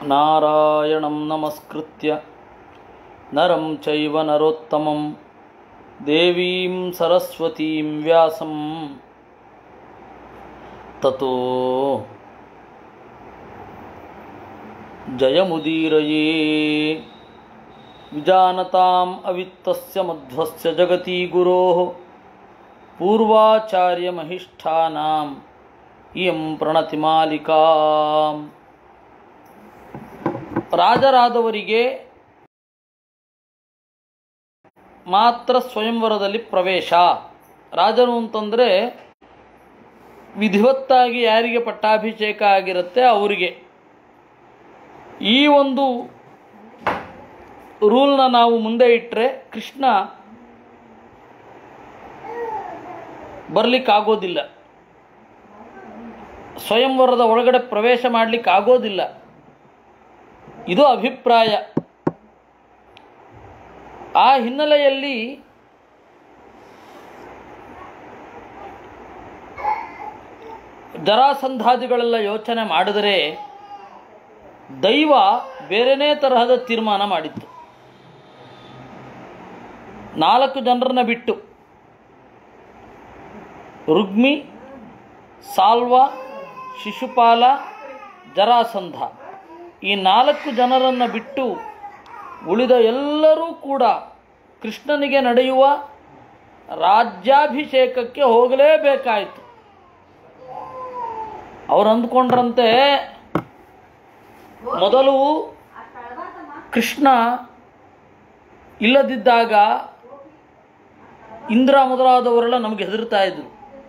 ನಾರಾಯಣಂ ನಮಸ್ಕೃತ್ಯ ನರಂ ಚೈವ ನರೋತ್ತಮಂ ದೇವೀಂ ಸರಸ್ವತೀಂ ವ್ಯಾಸಂ ತತೋ ಜಯಮುದೀರಯೇ ವಿಜಾನತಾಂ ಅವಿತ್ತಸ್ಯ ಮಧ್ವಸ್ಯ ಜಗತಿ ಗುರೋಃ ಪೂರ್ವಾಚಾರ್ಯಮಹಿಷ್ಠಾನಾಂ ಇಯಂ ಪ್ರಣತಿಮಾಲಿಕಾಂ ರಾಜರಾದವರಿಗೆ ಮಾತ್ರ ಸ್ವಯಂವರದಲ್ಲಿ ಪ್ರವೇಶ ರಾಜರು ಅಂತಂದರೆ ವಿಧಿವತ್ತಾಗಿ ಯಾರಿಗೆ ಪಟ್ಟಾಭಿಷೇಕ ಆಗಿರುತ್ತೆ ಅವರಿಗೆ ಈ ಒಂದು ರೂಲ್ನ ನಾವು ಮುಂದೆ ಇಟ್ಟರೆ ಕೃಷ್ಣ ಬರಲಿಕ್ಕಾಗೋದಿಲ್ಲ ಸ್ವಯಂವರದ ಒಳಗಡೆ ಪ್ರವೇಶ ಮಾಡಲಿಕ್ಕೆ ಆಗೋದಿಲ್ಲ ಇದು ಅಭಿಪ್ರಾಯ ಆ ಹಿನ್ನೆಲೆಯಲ್ಲಿ ಜರಾಸಂಧಾದಿಗಳೆಲ್ಲ ಯೋಚನೆ ಮಾಡಿದರೆ ದೈವ ಬೇರೆನೇ ತರಹದ ತೀರ್ಮಾನ ಮಾಡಿತ್ತು ನಾಲ್ಕು ಜನರನ್ನ ಬಿಟ್ಟು ರುಗ್ಮಿ ಸಾಲ್ವ ಶಿಶುಪಾಲ ಜರಾಸಂಧ ಈ ನಾಲ್ಕು ಜನರನ್ನು ಬಿಟ್ಟು ಉಳಿದ ಎಲ್ಲರೂ ಕೂಡ ಕೃಷ್ಣನಿಗೆ ನಡೆಯುವ ರಾಜ್ಯಾಭಿಷೇಕಕ್ಕೆ ಹೋಗಲೇಬೇಕಾಯಿತು ಅವ್ರು ಅಂದ್ಕೊಂಡ್ರಂತೆ ಮೊದಲು ಕೃಷ್ಣ ಇಲ್ಲದಿದ್ದಾಗ ಇಂದ್ರ ಮೊದಲಾದವರೆಲ್ಲ ನಮಗೆ ಹೆದರ್ತಾ ಇದ್ರು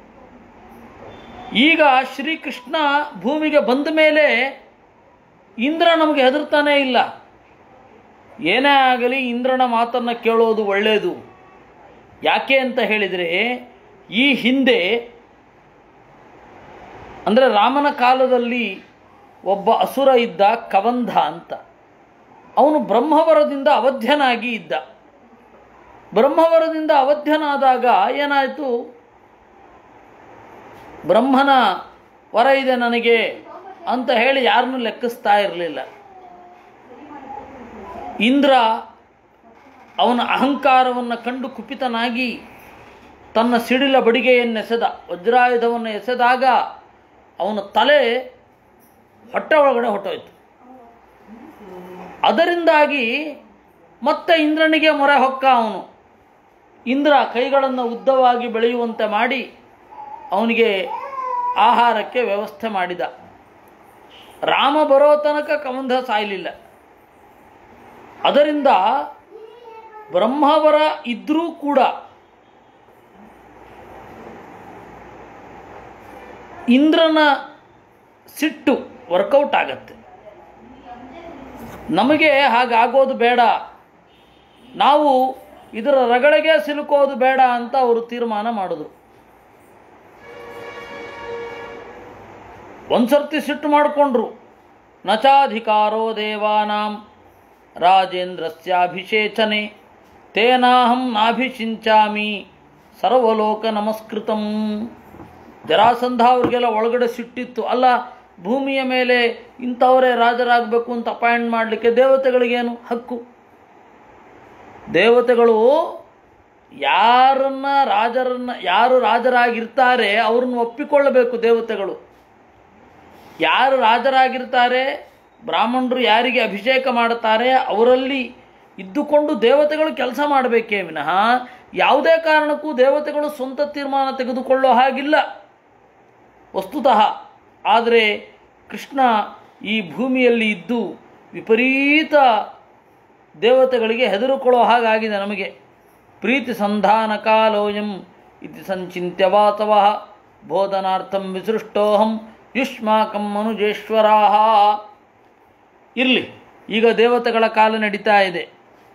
ಈಗ ಶ್ರೀಕೃಷ್ಣ ಭೂಮಿಗೆ ಬಂದ ಮೇಲೆ ಇಂದ್ರ ನಮಗೆ ಹೆದರ್ತಾನೇ ಇಲ್ಲ ಏನೇ ಆಗಲಿ ಇಂದ್ರನ ಮಾತನ್ನು ಕೇಳೋದು ಒಳ್ಳೆಯದು ಯಾಕೆ ಅಂತ ಹೇಳಿದರೆ ಈ ಹಿಂದೆ ಅಂದರೆ ರಾಮನ ಕಾಲದಲ್ಲಿ ಒಬ್ಬ ಅಸುರ ಇದ್ದ ಕವಂಧ ಅಂತ ಅವನು ಬ್ರಹ್ಮವರದಿಂದ ಅವಧ್ಯನಾಗಿ ಇದ್ದ ಬ್ರಹ್ಮವರದಿಂದ ಅವಧ್ಯನಾದಾಗ ಏನಾಯಿತು ಬ್ರಹ್ಮನ ವರ ಇದೆ ನನಗೆ ಅಂತ ಹೇಳಿ ಯಾರನ್ನೂ ಲೆಕ್ಕಿಸ್ತಾ ಇರಲಿಲ್ಲ ಇಂದ್ರ ಅವನ ಅಹಂಕಾರವನ್ನು ಕಂಡು ಕುಪಿತನಾಗಿ ತನ್ನ ಸಿಡಿಲ ಬಡಿಗೆಯನ್ನೆಸೆದ ವಜ್ರಾಯುಧವನ್ನು ಎಸೆದಾಗ ಅವನ ತಲೆ ಹೊಟ್ಟೆ ಒಳಗಡೆ ಹೊಟ್ಟೋಯ್ತು ಅದರಿಂದಾಗಿ ಮತ್ತೆ ಇಂದ್ರನಿಗೆ ಮೊರೆ ಹೊಕ್ಕ ಅವನು ಇಂದ್ರ ಕೈಗಳನ್ನು ಉದ್ದವಾಗಿ ಬೆಳೆಯುವಂತೆ ಮಾಡಿ ಅವನಿಗೆ ಆಹಾರಕ್ಕೆ ವ್ಯವಸ್ಥೆ ಮಾಡಿದ ರಾಮ ಬರೋ ತನಕ ಕವಂಧ ಸಾಯಲಿಲ್ಲ ಅದರಿಂದ ಬ್ರಹ್ಮವರ ಇದ್ರೂ ಕೂಡ ಇಂದ್ರನ ಸಿಟ್ಟು ವರ್ಕೌಟ್ ಆಗತ್ತೆ ನಮಗೆ ಹಾಗಾಗೋದು ಬೇಡ ನಾವು ಇದರ ರಗಳೆಗೆ ಸಿಲುಕೋದು ಬೇಡ ಅಂತ ಅವರು ತೀರ್ಮಾನ ಮಾಡಿದ್ರು ಒಂದ್ಸರ್ತಿ ಸಿಟ್ಟು ಮಾಡಿಕೊಂಡ್ರು ನಚಾಧಿಕಾರೋ ದೇವಾನಾಂ ರಾಜೇಂದ್ರಸ್ಯಾಭಿಷೇಚನೆ ತೇನಾಹಂ ನಾಭಿಷಿಂಚಾಮಿ ಸರ್ವಲೋಕ ನಮಸ್ಕೃತಂ ಜರಾಸಂಧ ಅವ್ರಿಗೆಲ್ಲ ಒಳಗಡೆ ಸಿಟ್ಟಿತ್ತು ಅಲ್ಲ ಭೂಮಿಯ ಮೇಲೆ ಇಂಥವರೇ ರಾಜರಾಗಬೇಕು ಅಂತ ಅಪಾಯಿಂಟ್ ಮಾಡಲಿಕ್ಕೆ ದೇವತೆಗಳಿಗೇನು ಹಕ್ಕು ದೇವತೆಗಳು ಯಾರನ್ನ ರಾಜರನ್ನ ಯಾರು ರಾಜರಾಗಿರ್ತಾರೆ ಅವ್ರನ್ನ ಒಪ್ಪಿಕೊಳ್ಳಬೇಕು ದೇವತೆಗಳು ಯಾರು ರಾಜರಾಗಿರ್ತಾರೆ ಬ್ರಾಹ್ಮಣರು ಯಾರಿಗೆ ಅಭಿಷೇಕ ಮಾಡುತ್ತಾರೆ ಅವರಲ್ಲಿ ಇದ್ದುಕೊಂಡು ದೇವತೆಗಳು ಕೆಲಸ ಮಾಡಬೇಕೇ ವಿನಃ ಯಾವುದೇ ಕಾರಣಕ್ಕೂ ದೇವತೆಗಳು ಸ್ವಂತ ತೀರ್ಮಾನ ತೆಗೆದುಕೊಳ್ಳೋ ಹಾಗಿಲ್ಲ ವಸ್ತುತಃ ಆದರೆ ಕೃಷ್ಣ ಈ ಭೂಮಿಯಲ್ಲಿ ಇದ್ದು ವಿಪರೀತ ದೇವತೆಗಳಿಗೆ ಹೆದರುಕೊಳ್ಳೋ ಹಾಗಾಗಿದೆ ನಮಗೆ ಪ್ರೀತಿ ಸಂಧಾನ ಕಾಲೋಯಂ ಇತಿ ಸಂಚಿತ್ಯ ವಾತವ ಬೋಧನಾರ್ಥಂ ವಿಸೃಷ್ಟೋಹಂ ಯುಷ್ಮಾಕಂ ಮನುಜೇಶ್ವರಾ ಇರಲಿ ಈಗ ದೇವತೆಗಳ ಕಾಲ ನಡೀತಾ ಇದೆ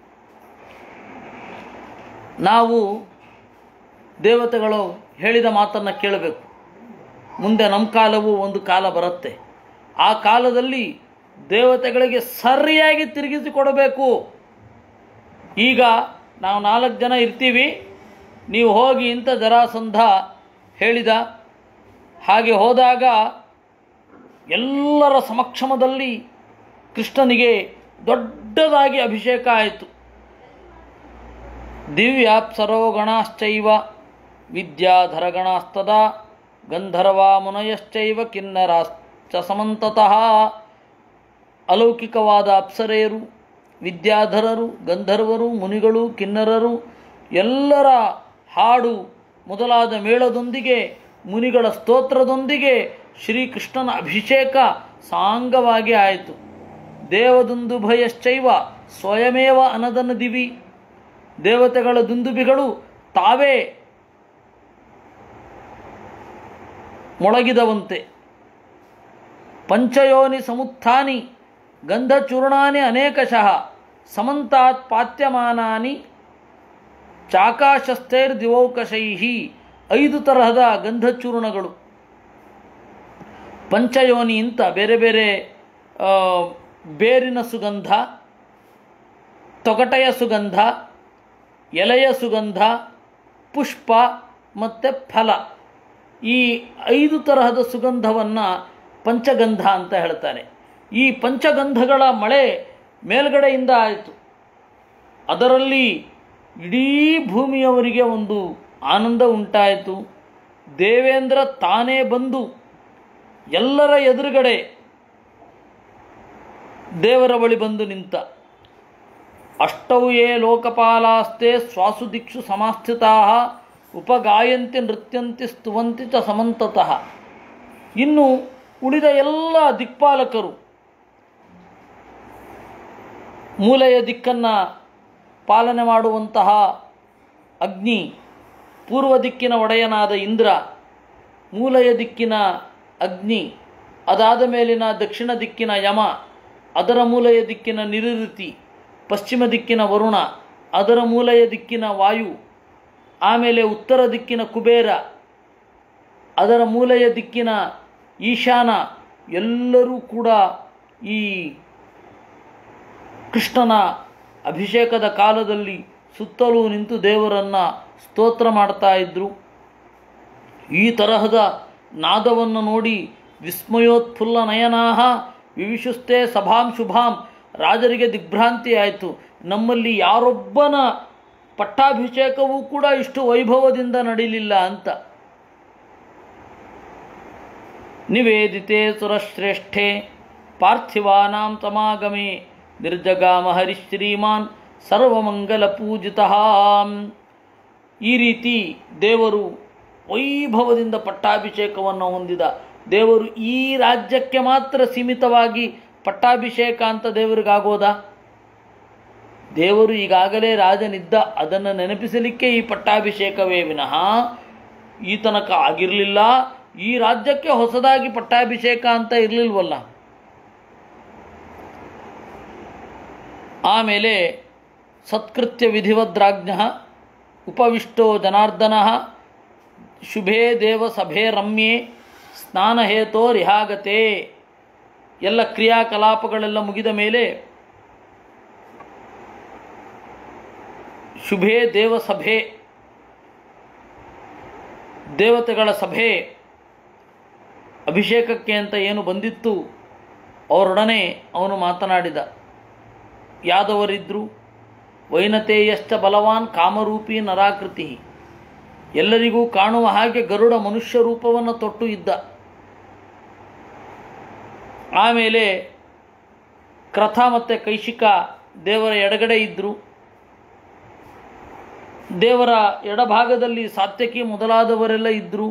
ನಾವು ದೇವತೆಗಳು ಹೇಳಿದ ಮಾತನ್ನು ಕೇಳಬೇಕು ಮುಂದೆ ನಮ್ಮ ಕಾಲವೂ ಒಂದು ಕಾಲ ಬರುತ್ತೆ ಆ ಕಾಲದಲ್ಲಿ ದೇವತೆಗಳಿಗೆ ಸರಿಯಾಗಿ ತಿರುಗಿಸಿ ಕೊಡಬೇಕು ಈಗ ನಾವು ನಾಲ್ಕು ಜನ ಇರ್ತೀವಿ ನೀವು ಹೋಗಿ ಇಂಥ ಜರಾಸಂಧ ಹೇಳಿದ ಹಾಗೆ ಹೋದಾಗ ಎಲ್ಲರ ಸಮಕ್ಷಮದಲ್ಲಿ ಕೃಷ್ಣನಿಗೆ ದೊಡ್ಡದಾಗಿ ಅಭಿಷೇಕ ಆಯಿತು ದಿವ್ಯಾಪ್ಸರೋ ಗಣಾಶ್ಚೈವ ವಿದ್ಯಾಧರಗಣಾಸ್ತದ ಗಂಧರ್ವ ಮುನಯಶ್ಚೈವ ಕಿನ್ನರಾಶ್ಚ ಸಮಂತತಃ ಅಲೌಕಿಕವಾದ ಅಪ್ಸರೆಯರು ವಿದ್ಯಾಧರರು ಗಂಧರ್ವರು ಮುನಿಗಳು ಕಿನ್ನರರು ಎಲ್ಲರ ಹಾಡು ಮೊದಲಾದ ಮೇಳದೊಂದಿಗೆ ಮುನಿಗಳ ಸ್ತೋತ್ರದೊಂದಿಗೆ ಶ್ರೀಕೃಷ್ಣನ ಅಭಿಷೇಕ ಸಾಂಗವಾಗಿ ಆಯಿತು ದೇವದುಂದುಭಯಶ್ಚೈವ ಸ್ವಯಮೇವ ಅನದನ ದಿವಿ ದೇವತೆಗಳ ದುಂದುಬಿಗಳು ತಾವೇ ಮೊಳಗಿದವಂತೆ ಪಂಚಯೋನಿ ಸಮುತ್ಥಾನಿ ಗಂಧಚೂರ್ಣಾನಿ ಅನೇಕಶಃ ಸಮಂತಾತ್ ಪಾತ್ಯಮಾನಾನಿ ಚಾಕಾಶಸ್ಥೈರ್ ದಿವೌಕಶೈಹಿ ಐದು ತರಹದ ಗಂಧಚೂರ್ಣಗಳು ಪಂಚಯೋನಿ ಅಂತ ಬೇರೆ ಬೇರೆ ಆ, ಬೇರಿನ ಸುಗಂಧ ತೊಗಟೆಯ ಸುಗಂಧ ಎಲೆಯ ಸುಗಂಧ ಪುಷ್ಪ ಮತ್ತು ಫಲ ಈ ಐದು ತರಹದ ಸುಗಂಧವನ್ನು ಪಂಚಗಂಧ ಅಂತ ಹೇಳ್ತಾರೆ ಈ ಪಂಚಗಂಧಗಳ ಮಳೆ ಮೇಲ್ಗಡೆಯಿಂದ ಆಯಿತು ಅದರಲ್ಲಿ ಇಡೀ ಭೂಮಿಯವರಿಗೆ ಒಂದು ಆನಂದ ಉಂಟಾಯಿತು ದೇವೇಂದ್ರ ತಾನೇ ಬಂದು ಎಲ್ಲರ ಎದುರುಗಡೆ ದೇವರ ಬಳಿ ಬಂದು ನಿಂತ ಅಷ್ಟೌ ಯೇ ಲೋಕಪಾಲಾಸ್ತೆ ಸ್ವಾಸು ದಿಕ್ಷು ಸಮಾಸ್ಥಿತಾ ಉಪಗಾಯಂತಿ ನೃತ್ಯಂತಿ ಸ್ತುವಂತಿ ಚ ಸಮಂತತಃ ಇನ್ನು ಉಳಿದ ಎಲ್ಲ ದಿಕ್ಪಾಲಕರು ಮೂಲೆಯ ದಿಕ್ಕನ್ನು ಪಾಲನೆ ಮಾಡುವಂತಹ ಅಗ್ನಿ ಪೂರ್ವ ದಿಕ್ಕಿನ ಒಡೆಯನಾದ ಇಂದ್ರ ಮೂಲೆಯ ದಿಕ್ಕಿನ ಅಗ್ನಿ ಅದಾದ ಮೇಲಿನ ದಕ್ಷಿಣ ದಿಕ್ಕಿನ ಯಮ ಅದರ ಮೂಲೆಯ ದಿಕ್ಕಿನ ನಿರುತಿ ಪಶ್ಚಿಮ ದಿಕ್ಕಿನ ವರುಣ ಅದರ ಮೂಲೆಯ ದಿಕ್ಕಿನ ವಾಯು ಆಮೇಲೆ ಉತ್ತರ ದಿಕ್ಕಿನ ಕುಬೇರ ಅದರ ಮೂಲೆಯ ದಿಕ್ಕಿನ ಈಶಾನ ಎಲ್ಲರೂ ಕೂಡ ಈ ಕೃಷ್ಣನ ಅಭಿಷೇಕದ ಕಾಲದಲ್ಲಿ ಸುತ್ತಲೂ ನಿಂತು ದೇವರನ್ನು ಸ್ತೋತ್ರ ಮಾಡ್ತಾ ಇದ್ದರು ಈ ತರಹದ ನಾದವನ್ನು ನೋಡಿ ವಿಸ್ಮಯೋತ್ಫುಲ್ಲ ನಯನಾಹ ವಿವಿಶುಸ್ತೆ ಸಭಾಂ ಶುಭಾಂ ರಾಜರಿಗೆ ದಿಗ್ಭ್ರಾಂತಿ ಆಯಿತು ನಮ್ಮಲ್ಲಿ ಯಾರೊಬ್ಬನ ಪಟ್ಟಾಭಿಷೇಕವೂ ಕೂಡ ಇಷ್ಟು ವೈಭವದಿಂದ ನಡೀಲಿಲ್ಲ ಅಂತ ನಿವೇದಿತೆ ಸುರಶ್ರೇಷ್ಠೆ ಪಾರ್ಥಿವಾನಾಂ ಸಮಾಗಮೆ ನಿರ್ಜಗಾಮ ಹರಿಶ್ರೀಮಾನ್ ಸರ್ವಮಂಗಲ ಪೂಜಿತ ಈ ರೀತಿ ದೇವರು ವೈಭವದಿಂದ ಪಟ್ಟಾಭಿಷೇಕವನ್ನು ಹೊಂದಿದ ದೇವರು ಈ ರಾಜ್ಯಕ್ಕೆ ಮಾತ್ರ ಸೀಮಿತವಾಗಿ ಪಟ್ಟಾಭಿಷೇಕ ಅಂತ ದೇವರಿಗಾಗೋದಾ ದೇವರು ಈಗಾಗಲೇ ರಾಜನಿದ್ದ ಅದನ್ನು ನೆನಪಿಸಲಿಕ್ಕೆ ಈ ಪಟ್ಟಾಭಿಷೇಕವೇ ವಿನಃ ಈ ತನಕ ಆಗಿರಲಿಲ್ಲ ಈ ರಾಜ್ಯಕ್ಕೆ ಹೊಸದಾಗಿ ಪಟ್ಟಾಭಿಷೇಕ ಅಂತ ಇರಲಿಲ್ವಲ್ಲ ಆಮೇಲೆ ಸತ್ಕೃತ್ಯ ವಿಧಿವದ್ರಾಜ್ಞ ಉಪವಿಷ್ಟೋ ಜನಾರ್ದನ ಶುಭೇ ದೇವ ಸಭೆ ರಮ್ಯೆ ಸ್ನಾನಹೇತೋ ರಿಹಾಗತೆ ಎಲ್ಲ ಕ್ರಿಯಾಕಲಾಪಗಳೆಲ್ಲ ಮುಗಿದ ಮೇಲೆ ಶುಭೇ ದೇವಸಭೆ ದೇವತೆಗಳ ಸಭೆ ಅಭಿಷೇಕಕ್ಕೆ ಅಂತ ಏನು ಬಂದಿತ್ತು ಅವರೊಡನೆ ಅವನು ಮಾತನಾಡಿದ ಯಾದವರಿದ್ದರು ವೈನತೇಯಶ್ಚ ಬಲವಾನ್ ಕಾಮರೂಪಿ ನರಾಕೃತಿ ಎಲ್ಲರಿಗೂ ಕಾಣುವ ಹಾಗೆ ಗರುಡ ಮನುಷ್ಯ ರೂಪವನ್ನು ತೊಟ್ಟು ಇದ್ದ ಆಮೇಲೆ ಕ್ರಥ ಮತ್ತು ಕೈಶಿಕ ದೇವರ ಎಡಗಡೆ ಇದ್ದರು ದೇವರ ಎಡಭಾಗದಲ್ಲಿ ಸಾತ್ಯಕಿ ಮೊದಲಾದವರೆಲ್ಲ ಇದ್ದರು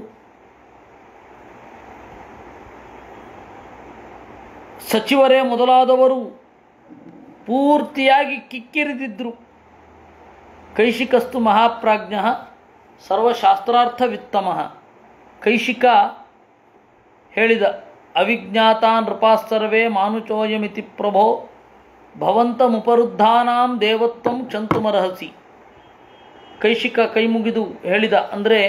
ಸಚಿವರೇ ಮೊದಲಾದವರು ಪೂರ್ತಿಯಾಗಿ ಕಿಕ್ಕಿರಿದಿದ್ದರು ಕೈಶಿಕಸ್ತು ಮಹಾಪ್ರಾಜ್ಞ ಸರ್ವಶಾಸ್ತ್ರಾರ್ಥವಿತ್ತಮ ಕೈಶಿಕ ಹೇಳಿದ ಅವಿಜ್ಞಾತ ನೃಪಾಸ್ತರ್ವೇ ಮಾನುಚೋಯಮಿತಿ ಪ್ರಭೋ ಭವಂತಮುಪರುದ್ಧಾನಾಂ ದೇವತ್ವಂ ಕ್ಷಂತುಮರ್ಹಸಿ ಕೈಶಿಕ ಕೈ ಮುಗಿದು ಹೇಳಿದ ಅಂದರೆ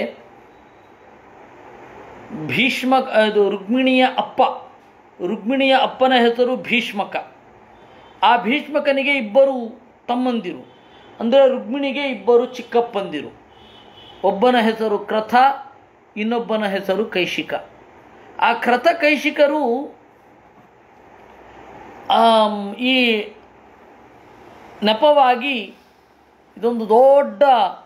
ಭೀಷ್ಮ ಅದು ರುಕ್ಮಿಣಿಯ ಅಪ್ಪ ರುಕ್ಮಿಣಿಯ ಅಪ್ಪನ ಹೆಸರು ಭೀಷ್ಮಕ ಆ ಭೀಷ್ಮಕನಿಗೆ ಇಬ್ಬರು ತಮ್ಮಂದಿರು ಅಂದರೆ ರುಕ್ಮಿಣಿಗೆ ಇಬ್ಬರು ಚಿಕ್ಕಪ್ಪಂದಿರು ಒಬ್ಬನ ಹೆಸರು ಕ್ರಥ ಇನ್ನೊಬ್ಬನ ಹೆಸರು ಕೈಶಿಕ ಆ ಕ್ರಥ ಕೈಶಿಕರು ಆಮ್, ಈ ನೆಪವಾಗಿ ಇದೊಂದು ದೊಡ್ಡ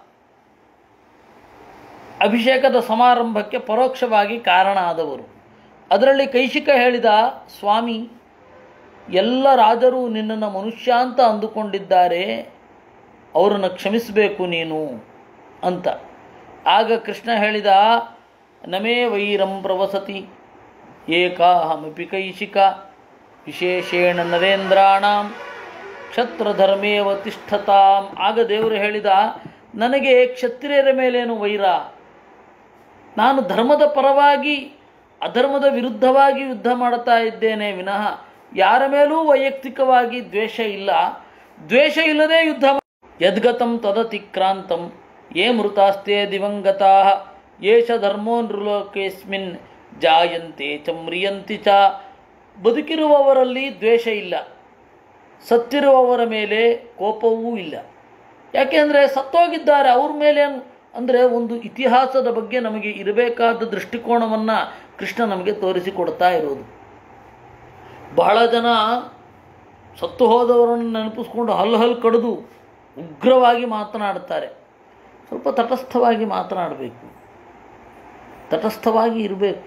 ಅಭಿಷೇಕದ ಸಮಾರಂಭಕ್ಕೆ ಪರೋಕ್ಷವಾಗಿ ಕಾರಣ ಆದವರು ಅದರಲ್ಲಿ ಕೈಶಿಕ ಹೇಳಿದ ಸ್ವಾಮಿ ಎಲ್ಲ ರಾಜರು ನಿನ್ನನ್ನು ಮನುಷ್ಯ ಅಂತ ಅಂದುಕೊಂಡಿದ್ದಾರೆ ಅವರನ್ನು ಕ್ಷಮಿಸಬೇಕು ನೀನು ಅಂತ ಆಗ ಕೃಷ್ಣ ಹೇಳಿದ ನಮೇ ವೈರಂ ಪ್ರವಸತಿ ಏಕಾಹಮಪಿ ಕೈಶಿಕ ವಿಶೇಷೇಣ ನರೇಂದ್ರಾಣಾಂ ಕ್ಷತ್ರಧರ್ಮೇವ ತಿಷ್ಠತಾಂ ಆಗ ದೇವರು ಹೇಳಿದ ನನಗೆ ಕ್ಷತ್ರಿಯರ ಮೇಲೇನು ವೈರ ನಾನು ಧರ್ಮದ ಪರವಾಗಿ ಅಧರ್ಮದ ವಿರುದ್ಧವಾಗಿ ಯುದ್ಧ ಮಾಡುತ್ತಾ ಇದ್ದೇನೆ ವಿನಃ ಯಾರ ಮೇಲೂ ವೈಯಕ್ತಿಕವಾಗಿ ದ್ವೇಷ ಇಲ್ಲ ದ್ವೇಷ ಇಲ್ಲದೆ ಯುದ್ಧ ಮಾ- ಯದ್ಗತಂ ತದತಿಕ್ರಾಂತಂ ಯೇ ಮೃತಾಸ್ತೆ ದಿವಂಗತಾ ಯೇಷ ಧರ್ಮೋ ನೃಲೋಕೇಸ್ಮಿನ್ ಜಾಯಂತೆ ಚ ಮ್ರಿಯಂತಿ ಚ ಬದುಕಿರುವವರಲ್ಲಿ ದ್ವೇಷ ಇಲ್ಲ ಸತ್ತಿರುವವರ ಮೇಲೆ ಕೋಪವೂ ಇಲ್ಲ ಯಾಕೆಂದರೆ ಸತ್ತೋಗಿದ್ದಾರೆ ಅವ್ರ ಮೇಲೆ ಅಂದರೆ ಒಂದು ಇತಿಹಾಸದ ಬಗ್ಗೆ ನಮಗೆ ಇರಬೇಕಾದ ದೃಷ್ಟಿಕೋನವನ್ನು ಕೃಷ್ಣ ನಮಗೆ ತೋರಿಸಿಕೊಡ್ತಾ ಇರೋದು ಬಹಳ ಜನ ಸತ್ತು ಹೋದವರನ್ನು ನೆನಪಿಸ್ಕೊಂಡು ಹಲ್ಲು ಹಲ್ಲು ಕಡಿದು ಉಗ್ರವಾಗಿ ಮಾತನಾಡ್ತಾರೆ ಸ್ವಲ್ಪ ತಟಸ್ಥವಾಗಿ ಮಾತನಾಡಬೇಕು ತಟಸ್ಥವಾಗಿ ಇರಬೇಕು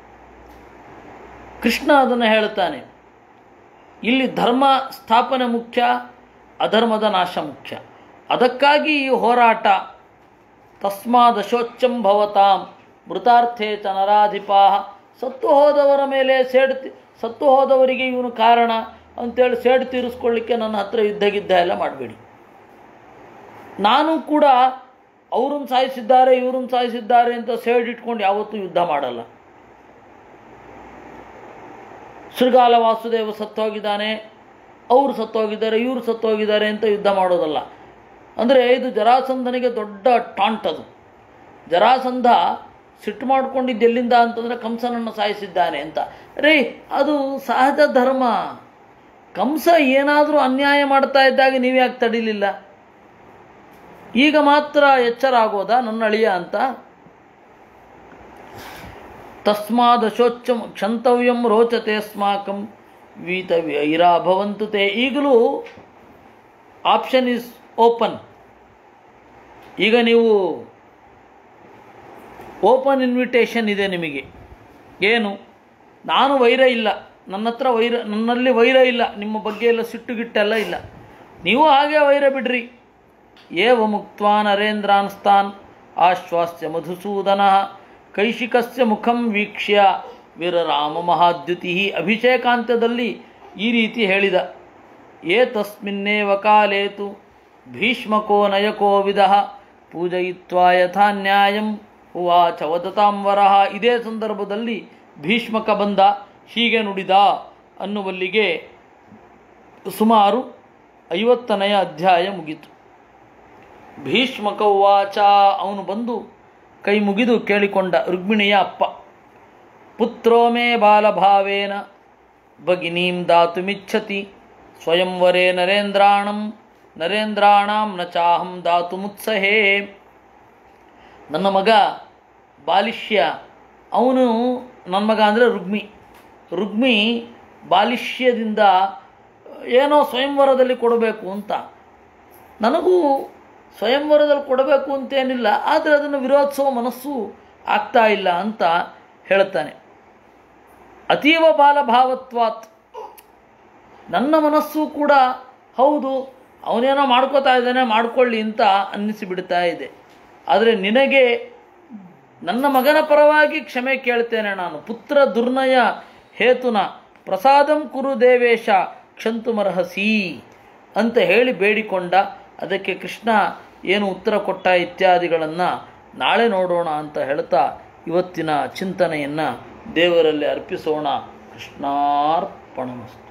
ಕೃಷ್ಣ ಅದನ್ನು ಹೇಳ್ತಾನೆ ಇಲ್ಲಿ ಧರ್ಮ ಸ್ಥಾಪನೆ ಮುಖ್ಯ ಅಧರ್ಮದ ನಾಶ ಮುಖ್ಯ ಅದಕ್ಕಾಗಿ ಈ ಹೋರಾಟ ತಸ್ಮಾದಶೋಚ್ಚಂ ಭವತಾಂ ಮೃತಾರ್ಥೇ ಚ ನರಾಧಿಪಾ ಸತ್ತು ಹೋದವರ ಮೇಲೆ ಸೇಡು ತಿ- ಸತ್ತು ಹೋದವರಿಗೆ ಇವನು ಕಾರಣ ಅಂತೇಳಿ ಸೇಡು ತೀರಿಸ್ಕೊಳ್ಳಿಕ್ಕೆ ನನ್ನ ಹತ್ರ ಯುದ್ಧ ಗಿದ್ದ ಎಲ್ಲ ಮಾಡಬೇಡಿ ನಾನು ಕೂಡ ಅವ್ರನ್ನ ಸಾಯಿಸಿದ್ದಾರೆ ಇವ್ರನ್ನ ಸಾಯಿಸಿದ್ದಾರೆ ಅಂತ ಸೇಡಿಟ್ಕೊಂಡು ಯಾವತ್ತೂ ಯುದ್ಧ ಮಾಡಲ್ಲ ಶೃಗಾಲ ವಾಸುದೇವ ಸತ್ತೋಗಿದ್ದಾನೆ ಅವರು ಸತ್ತೋಗಿದ್ದಾರೆ ಇವರು ಸತ್ತೋಗಿದ್ದಾರೆ ಅಂತ ಯುದ್ಧ ಮಾಡೋದಲ್ಲ ಅಂದರೆ ಇದು ಜರಾಸಂಧನಿಗೆ ದೊಡ್ಡ ಟಾಂಟ್ ಅದು ಜರಾಸಂಧ ಸಿಟ್ಟು ಮಾಡ್ಕೊಂಡಿದ್ದು ಎಲ್ಲಿಂದ ಅಂತಂದರೆ ಕಂಸನನ್ನು ಸಾಯಿಸಿದ್ದಾನೆ ಅಂತ ರೀ ಅದು ಸಹಜ ಧರ್ಮ ಕಂಸ ಏನಾದರೂ ಅನ್ಯಾಯ ಮಾಡ್ತಾ ಇದ್ದಾಗ ನೀವು ಯಾಕೆ ತಡಿಲಿಲ್ಲ ಈಗ ಮಾತ್ರ ಎಚ್ಚರ ಆಗೋದಾ ನನ್ನ ಅಳಿಯ ಅಂತ ತಸ್ಮಾದಶೋಚ್ಚಂ ಕ್ಷಂತವ್ಯಂ ರೋಚತೆ ಅಸ್ಮಾಕಂ ವೀತವ್ಯ ಇರಾ ಭವಂತು ತೇ ಈಗಲೂ ಆಪ್ಷನ್ ಇಸ್ ಓಪನ್ ಈಗ ನೀವು ಓಪನ್ ಇನ್ವಿಟೇಷನ್ ಇದೆ ನಿಮಗೆ ಏನು ನಾನು ವೈರ ಇಲ್ಲ ನನ್ನ ಹತ್ರ ವೈರ ನನ್ನಲ್ಲಿ ವೈರ ಇಲ್ಲ ನಿಮ್ಮ ಬಗ್ಗೆ ಎಲ್ಲ ಸಿಟ್ಟು ಗಿಟ್ಟೆಲ್ಲ ಇಲ್ಲ ನೀವು ಹಾಗೆ ವೈರ ಬಿಡ್ರಿ ಏವ ಮುಕ್ತ್ವಾ ನರೇಂದ್ರಾನ್ಸ್ತಾನ್ ಆಶ್ವಾಸ್ಯ ಮಧುಸೂದನ ಕೈಶಿಕಸ್ಯ ಮುಖಂ ವೀಕ್ಷ್ಯ ವೀರರಾಮ ಮಹಾದ್ಯುತಿ ಅಭಿಷೇಕಾಂತ್ಯದಲ್ಲಿ ಈ ರೀತಿ ಹೇಳಿದ ಏ ತಸ್ಮಿನ್ನೇವ ಕಾಲೇತು ಭೀಷ್ಮಕೋ ನಯಕೋ ವಿಧ ಪೂಜಯಿತ್ವಾ ಯಥಾ ನ್ಯಾಯಂ ಉವಾಚ ವದತಾಂ ವರಹ ಇದೇ ಸಂದರ್ಭದಲ್ಲಿ ಭೀಷ್ಮಕ ಬಂದ ಹೀಗೆ ನುಡಿದ ಅನ್ನುವಲ್ಲಿಗೆ ಸುಮಾರು ಐವತ್ತನೆಯ ಅಧ್ಯಾಯ ಮುಗಿತು ಭೀಷ್ಮಕ ಉವಾಚ ಅವನು ಬಂದು ಕೈ ಮುಗಿದು ಕೇಳಿಕೊಂಡ ರುಕ್ಮಿಣಿಯ ಅಪ್ಪ ಪುತ್ರೋ ಮೇ ಬಾಲಭಾವೇನ ಭಗಿನೀಂ ದಾತುಮಿಚ್ಛತಿ ಸ್ವಯಂವರೇ ನರೇಂದ್ರಾಣಂ ನರೇಂದ್ರಾಣಾಂ ನ ಚಾಹಂ ದಾತುಮುತ್ಸಹೇ ನನ್ನ ಮಗ ಬಾಲಿಷ್ಯ ಅವನು ನನ್ನ ಮಗ ಅಂದರೆ ರುಗ್ಮಿ ರುಗ್ಮಿ ಬಾಲಿಷ್ಯದಿಂದ ಏನೋ ಸ್ವಯಂವರದಲ್ಲಿ ಕೊಡಬೇಕು ಅಂತ ನನಗೂ ಸ್ವಯಂವರದಲ್ಲಿ ಕೊಡಬೇಕು ಅಂತೇನಿಲ್ಲ ಆದರೆ ಅದನ್ನು ವಿರೋಧಿಸುವ ಮನಸ್ಸು ಆಗ್ತಾ ಇಲ್ಲ ಅಂತ ಹೇಳ್ತಾನೆ ಅತೀವ ಬಾಲಭಾವತ್ವಾತ್ ನನ್ನ ಮನಸ್ಸು ಕೂಡ ಹೌದು ಅವನೇನೋ ಮಾಡ್ಕೋತಾ ಇದ್ದಾನೆ ಮಾಡ್ಕೊಳ್ಳಿ ಅಂತ ಅನ್ನಿಸಿಬಿಡ್ತಾ ಇದೆ ಆದರೆ ನಿನಗೆ ನನ್ನ ಮಗನ ಪರವಾಗಿ ಕ್ಷಮೆ ಕೇಳ್ತೇನೆ ನಾನು ಪುತ್ರ ದುರ್ನಯ ಹೇತುನ ಪ್ರಸಾದಂ ಕುರು ದೇವೇಶ ಕ್ಷಂತುಮರ್ಹಸಿ ಅಂತ ಹೇಳಿ ಬೇಡಿಕೊಂಡ ಅದಕ್ಕೆ ಕೃಷ್ಣ ಏನು ಉತ್ತರ ಕೊಟ್ಟ ಇತ್ಯಾದಿಗಳನ್ನು ನಾಳೆ ನೋಡೋಣ ಅಂತ ಹೇಳ್ತಾ ಇವತ್ತಿನ ಚಿಂತನೆಯನ್ನು ದೇವರಲ್ಲಿ ಅರ್ಪಿಸೋಣ ಕೃಷ್ಣಾರ್ಪಣಮಸ್ತು